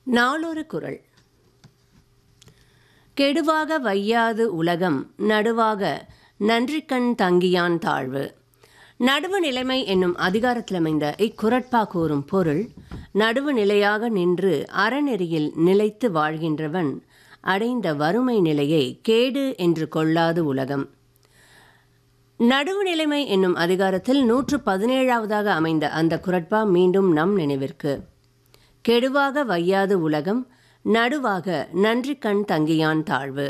நாளொரு குறள் கெடுவாக வையாது உலகம் நடுவாக நன்றிக்கண் தங்கியான் தாழ்வு நடுவு நிலைமை என்னும் அதிகாரத்தில் அமைந்த இக்குரட்பா கூறும் பொருள் நடுவு நிலையாக நின்று அறநெறியில் நிலைத்து வாழ்கின்றவன் அடைந்த வறுமை நிலையை கேடு என்று கொள்ளாது உலகம் நடுவு நிலைமை என்னும் அதிகாரத்தில் நூற்று பதினேழாவதாக அமைந்த அந்த குரட்பா மீண்டும் நம் நினைவிற்கு கெடுவாக வையாது உலகம் நடுவாக நன்றி கண் தங்கியான் தாழ்வு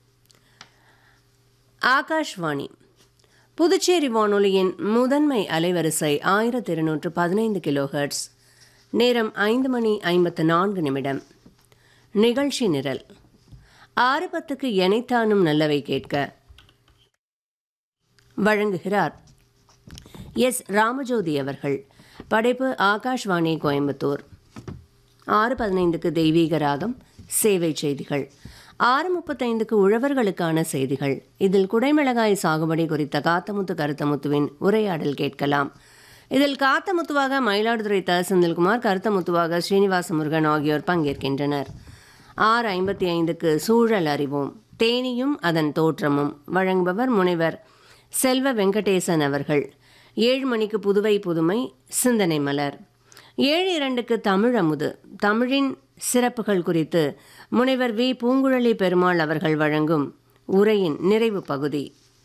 ஆகாஷ்வாணி புதுச்சேரி வானொலியின் முதன்மை அலைவரிசை ஆயிரத்தி இருநூற்று பதினைந்து கிலோஹெர்ட்ஸ் நேரம் ஐந்து மணி ஐம்பத்து நான்கு நிமிடம் நிகழ்ச்சி நிரல் ஆறு பத்துக்கு எனைத்தானும் நல்லவை கேட்க வழங்குகிறார் எஸ் ராமஜோதி அவர்கள் படைப்பு ஆகாஷ்வாணி கோயம்புத்தூர் ஆறு பதினைந்துக்கு தெய்வீக ராகம் சேவை செய்திகள் ஆறு முப்பத்தைந்துக்கு உழவர்களுக்கான செய்திகள் இதில் குடைமிளகாய் சாகுபடி குறித்த காத்தமுத்து கருத்தமுத்துவின் உரையாடல் கேட்கலாம் இதில் காத்தமுத்துவாக மயிலாடுதுறை த செந்தில்குமார் கருத்தமுத்துவாக ஸ்ரீனிவாச முருகன் ஆகியோர் பங்கேற்கின்றனர் ஆறு ஐம்பத்தி ஐந்துக்கு சூழல் அறிவோம் தேனியும் அதன் தோற்றமும் வழங்குபவர் முனைவர் செல்வ வெங்கடேசன் அவர்கள் ஏழு மணிக்கு புதுவை புதுமை சிந்தனை மலர் ஏழு இரண்டுக்கு தமிழ் அமுது தமிழின் சிறப்புகள் குறித்து முனைவர் வி பூங்குழலி பெருமாள் அவர்கள் வழங்கும் உரையின் நிறைவு பகுதி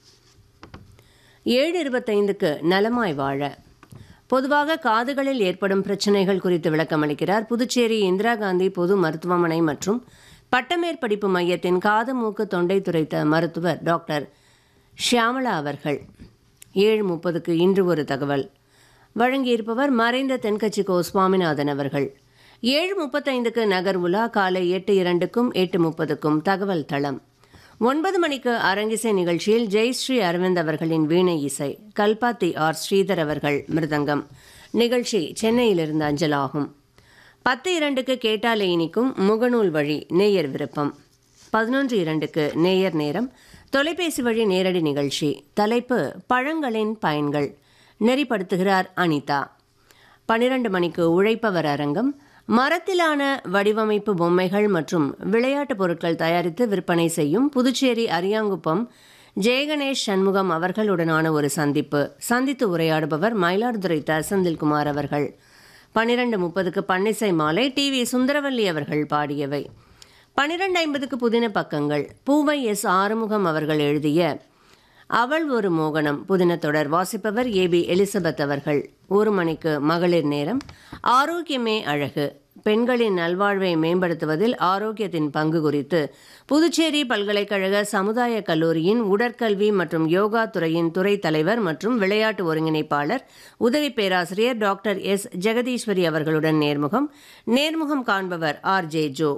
ஏழு இருபத்தைந்துக்கு நலமாய் வாழ பொதுவாக காதுகளில் ஏற்படும் பிரச்சனைகள் குறித்து விளக்கமளிக்கிறார் புதுச்சேரி இந்திரா காந்தி பொது மருத்துவமனை மற்றும் பட்டமேற்படிப்பு மையத்தின் காது மூக்கு தொண்டை துரைத்த மருத்துவர் டாக்டர் ஷியாமலா அவர்கள் ஏழு முப்பதுக்கு இன்று ஒரு தகவல் வழங்கியிருப்பவர் மறைந்த தென்கட்சி கோ சுவாமிநாதன் அவர்கள் ஏழு முப்பத்தைந்துக்கு நகர் உலா காலை எட்டு இரண்டுக்கும் எட்டு முப்பதுக்கும் தகவல் தளம் ஒன்பது மணிக்கு அரங்கிசை நிகழ்ச்சியில் ஜெயஸ்ரீ அரவிந்த் அவர்களின் வீணை இசை கல்பாத்தி ஆர் ஸ்ரீதர் அவர்கள் மிருதங்கம் நிகழ்ச்சி சென்னையிலிருந்து அஞ்சலாகும் பத்து இரண்டுக்கு கேட்டாலே இனிக்கும் முகநூல் வழி நேயர் விருப்பம் பதினொன்று இரண்டுக்கு நேயர் நேரம் தொலைபேசி வழி நேரடி நிகழ்ச்சி தலைப்பு பழங்களின் பயன்கள் நெறிப்படுத்துகிறார் அனிதா பனிரெண்டு மணிக்கு உழைப்பவர் அரங்கம் மரத்திலான வடிவமைப்பு பொம்மைகள் மற்றும் விளையாட்டுப் பொருட்கள் தயாரித்து விற்பனை செய்யும் புதுச்சேரி அரியாங்குப்பம் ஜெயகணேஷ் சண்முகம் அவர்களுடனான ஒரு சந்திப்பு சந்தித்து உரையாடுபவர் மயிலாடுதுறை த செந்தில்குமார் அவர்கள் பனிரெண்டு முப்பதுக்கு பன்னிசை மாலை டி வி சுந்தரவல்லி அவர்கள் பாடியவை பனிரெண்டு ஐம்பதுக்கு புதின பக்கங்கள் பூவை எஸ் ஆறுமுகம் அவர்கள் எழுதிய அவள் ஒரு மோகனம் புதின தொடர் வாசிப்பவர் ஏ பி எலிசபெத் அவர்கள் ஒரு மணிக்கு மகளிர் நேரம் ஆரோக்கியமே அழகு பெண்களின் நல்வாழ்வை மேம்படுத்துவதில் ஆரோக்கியத்தின் பங்கு குறித்து புதுச்சேரி பல்கலைக்கழக சமுதாய கல்லூரியின் உடற்கல்வி மற்றும் யோகா துறையின் துறை தலைவர் மற்றும் விளையாட்டு ஒருங்கிணைப்பாளர் உதவி பேராசிரியர் டாக்டர் எஸ் ஜெகதீஸ்வரி அவர்களுடன் நேர்முகம் நேர்முகம் காண்பவர் ஆர் ஜே ஜோ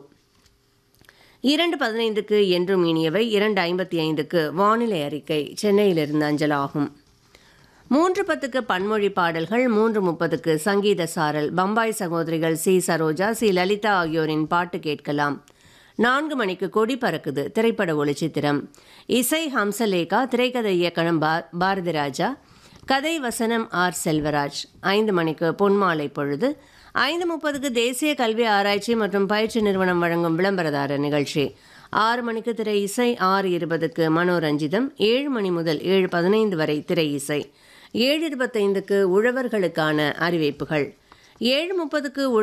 இரண்டு பதினைந்துக்கு என்றும் இனியவை இரண்டு ஐம்பத்தி ஐந்துக்கு வானிலை அறிக்கை சென்னையிலிருந்து அஞ்சலாகும் மூன்று பத்துக்கு பன்மொழி பாடல்கள் மூன்று முப்பதுக்கு சங்கீத சாரல் பம்பாய் சகோதரிகள் சி சரோஜா சி லலிதா ஆகியோரின் பாட்டு கேட்கலாம் நான்கு மணிக்கு கொடி பறக்குது திரைப்பட ஒளிச்சித்திரம் இசை ஹம்சலேகா திரைக்கதை இயக்கணம் பா பாரதி ராஜா கதை வசனம் ஆர் செல்வராஜ் ஐந்து மணிக்கு பொன்மாலை பொழுது ஐந்து முப்பதுக்கு தேசிய கல்வி ஆராய்ச்சி மற்றும் பயிற்சி நிறுவனம் வழங்கும் விளம்பரதார நிகழ்ச்சி ஆறு மணிக்கு திரை இசை ஆறு இருபதுக்கு மனோரஞ்சிதம் ஏழு மணி முதல் ஏழு பதினைந்து வரை திரை இசை ஏழு இருபத்தைந்துக்கு உழவர்களுக்கான அறிவிப்புகள் ஏழு முப்பதுக்கு